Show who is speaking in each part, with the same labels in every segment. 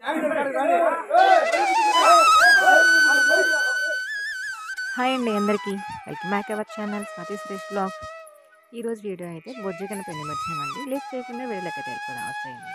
Speaker 1: hi అండి అందరికీ welcome back our channel Swathi Suresh blog ఈరోజు వీడియో అయితే బొజ్జు కనుక నిమర్చనమండి లేట్ చేయకుండా వీడియోలోకి వెళ్ళిపోదాం వచ్చేయండి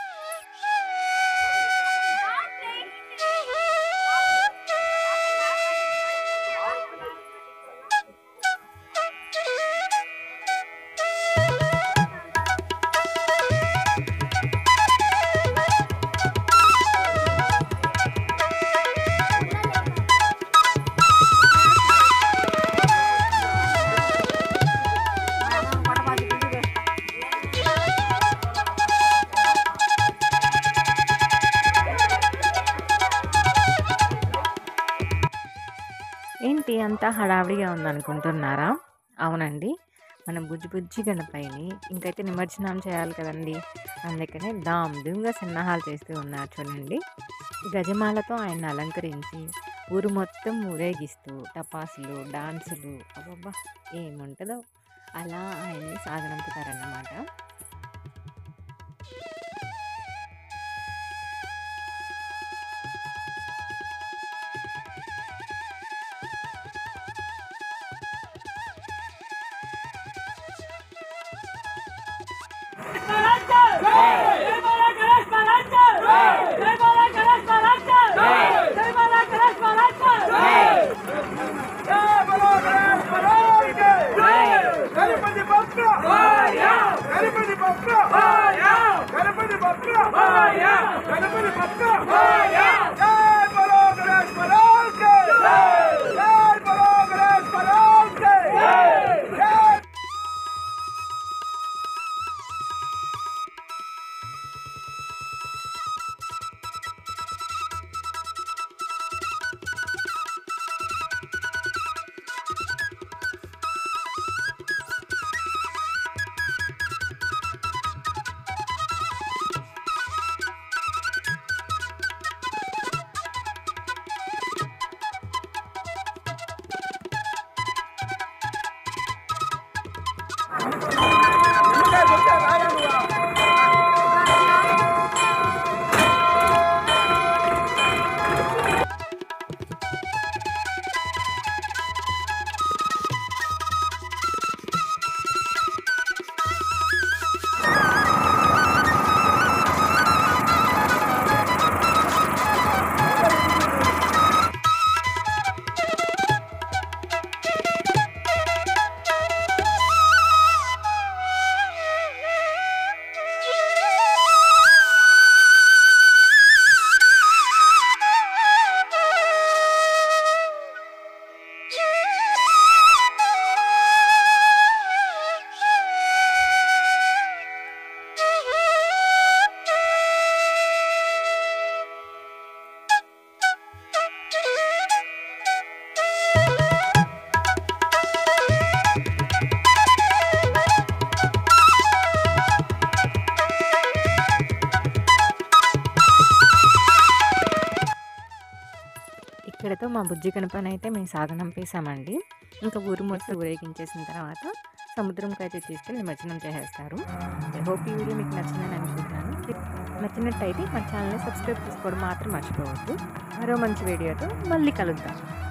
Speaker 1: ఏంటి అంతా హడావిడిగా ఉందనుకుంటున్నారా అవునండి మనం బుజ్జి బుజ్జి గణపైని ఇంకైతే నిమజ్జనం చేయాలి కదండి అందుకనే దామ్ దుమ్గా సన్నాహాలు చేస్తూ ఉన్నారు చూడండి గజమాలతో ఆయన అలంకరించి ఊరు మొత్తం ఊరేగిస్తూ టపాసులు డాన్సులు అబ్బబ్బా ఏముంటుందో అలా ఆయన్ని సాగనంపుతారన్నమాట
Speaker 2: గణపతి భక్త గణపతి భక్త గణపతి భక్త గణపతి భక్త జై బలో గణేష్ బలోకే జై బలో గణేష్ బలోకే జై
Speaker 1: ఇక్కడతో మా బుజ్జి గణపని అయితే మేము సాగనంపేశామండి ఇంకా ఊరు మొత్తం ఊరేగించేసిన తర్వాత సముద్రంకి అయితే తీసుకెళ్ళి నిమజ్జనం చేసేస్తారు ఐ హోప్ ఈ వీడియో మీకు నచ్చిందని అనుకుంటాను నచ్చినట్టయితే మా ఛానల్ని సబ్స్క్రైబ్ చేసుకోవడం మాత్రం మర్చిపోవద్దు మరో మంచి వీడియోతో మళ్ళీ కలుద్దాం